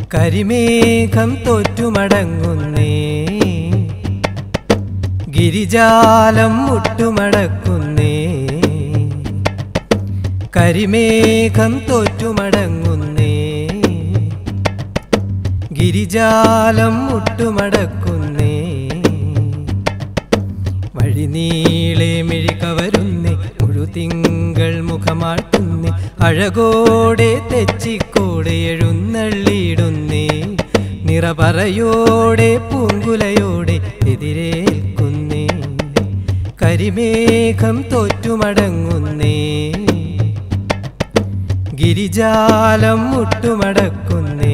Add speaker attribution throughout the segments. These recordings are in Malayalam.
Speaker 1: കരിമേഘം തോറ്റുമടങ്ങുന്നേ ഗിരിജാലം മുട്ടുമടക്കുന്നേ കരിമേഘം തോറ്റുമടങ്ങുന്നേ ഗിരിജാലം മുട്ടുമടക്കുന്നേ വഴിനീളെ മിഴികവരുന്നേ മുഴുതിങ്കൾ മുഖമാട്ടുന്നേ അഴകോടെ തെച്ചിക്കോടെ എഴുന്നള്ളിയിടുന്നേ നിറപറയോടെ പൂങ്കുലയോടെ എതിരേൽക്കുന്നേ കരിമേഘം തോറ്റുമടങ്ങുന്നേ ഗിരിജാലം മുട്ടുമടക്കുന്നേ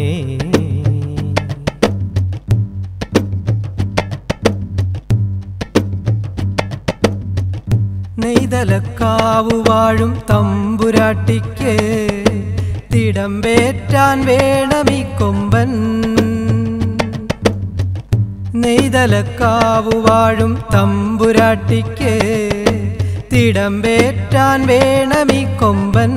Speaker 1: നെയ്തലക്കാവു വാഴും തമ്പുരാട്ടിക്ക് തിടമ്പേറ്റാൻ വേണമീ കൊമ്പൻ നെയ്തലക്കാവു വാഴും തമ്പുരാട്ടിക്ക് തിടമ്പേറ്റാൻ വേണമീ കൊമ്പൻ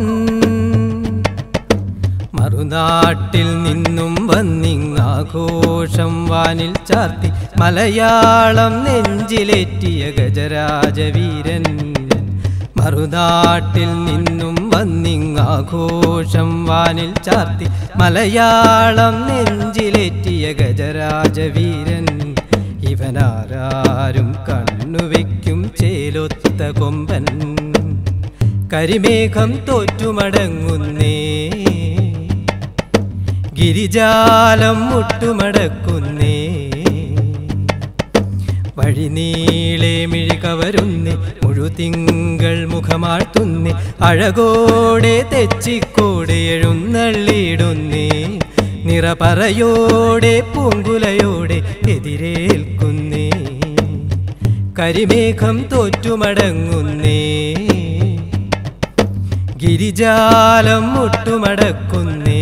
Speaker 1: മറുനാട്ടിൽ നിന്നും വന്നിങ്ങാഘോഷം വാനിൽ ചാർത്തി മലയാളം നെഞ്ചിലേറ്റിയ ഗജരാജവീരൻ മറുനാട്ടിൽ നിന്നും വന്നിങ്ങാഘോഷം വാനിൽ ചാർത്തി മലയാളം നെഞ്ചിലേറ്റിയ ഗജരാജവീരൻ ഇവനാരാരും കണ്ണുവെക്കും ചേലൊത്ത കൊമ്പൻ കരിമേഘം തോറ്റുമടങ്ങുന്നേ ഗിരിജാലം മുട്ടുമടക്കുന്നേ വഴിനീളെ മിഴികവരുന്നേ മുഴുതിങ്കൾ മുഖമാഴ്ത്തുന്നേ അഴകോടെ തെച്ചിക്കോടെ എഴുന്നള്ളിയിടുന്നേ നിറപറയോടെ പൂങ്കുലയോടെ എതിരേൽക്കുന്നേ കരിമേഘം തോറ്റുമടങ്ങുന്നേ ഗിരിജാലം മുട്ടുമടക്കുന്നേ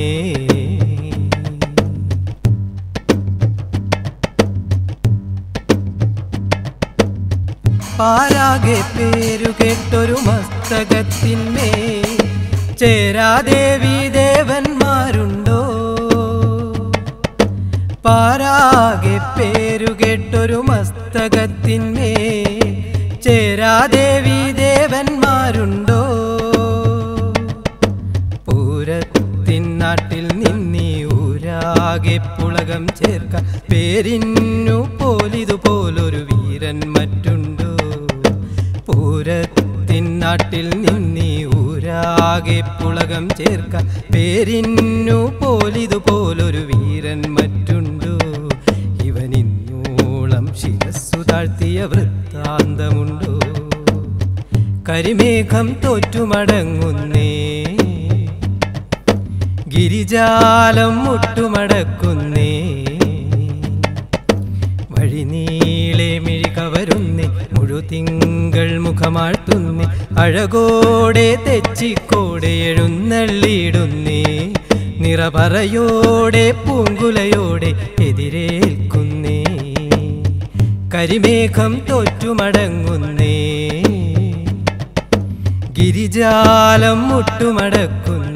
Speaker 1: പാരാകെ പേരു കേട്ടൊരു മസ്തകത്തിന്മേ ചേരാദേവി ദേവന്മാരുണ്ടോ പാരാകെ പേരു കേട്ടൊരു മസ്തകത്തിന്മേ ചേരാദേവി ദേവന്മാരുണ്ടോ പൂരത്തിൻ നാട്ടിൽ നിന്നീ ഊരാകെ പുളകം ചേർക്ക പേരിന്നു പോലിതുപോലൊരു വീരൻ മറ്റുണ്ടോ പൂരത്തിൻ നാട്ടിൽ നിന്നീ ഊരാകെ പുളകം ചേർക്ക പേരിന്നു പോലിതുപോലൊരു വീരൻ മറ്റുണ്ടോ ഇവനിന്നോളം ശിരസ്സു താഴ്ത്തിയ വൃത്താന്തമുണ്ടോ കരിമേഘം തോറ്റുമടങ്ങുന്നേ ഗിരിജാലം മുട്ടുമടക്കുന്നേ വഴിനീളെ മിഴികവരുന്നേ മുഴുതിങ്കൾ മുഖമാഴ്ത്തുന്നേ അഴകോടെ തെച്ചിക്കോടെ എഴുന്നള്ളിയിടുന്നേ നിറപറയോടെ പൂങ്കുലയോടെ എതിരേൽക്കുന്നേ കരിമേഘം തോറ്റുമടങ്ങുന്നേ ഗിരിജാലം മുട്ടുമടക്കുന്നേ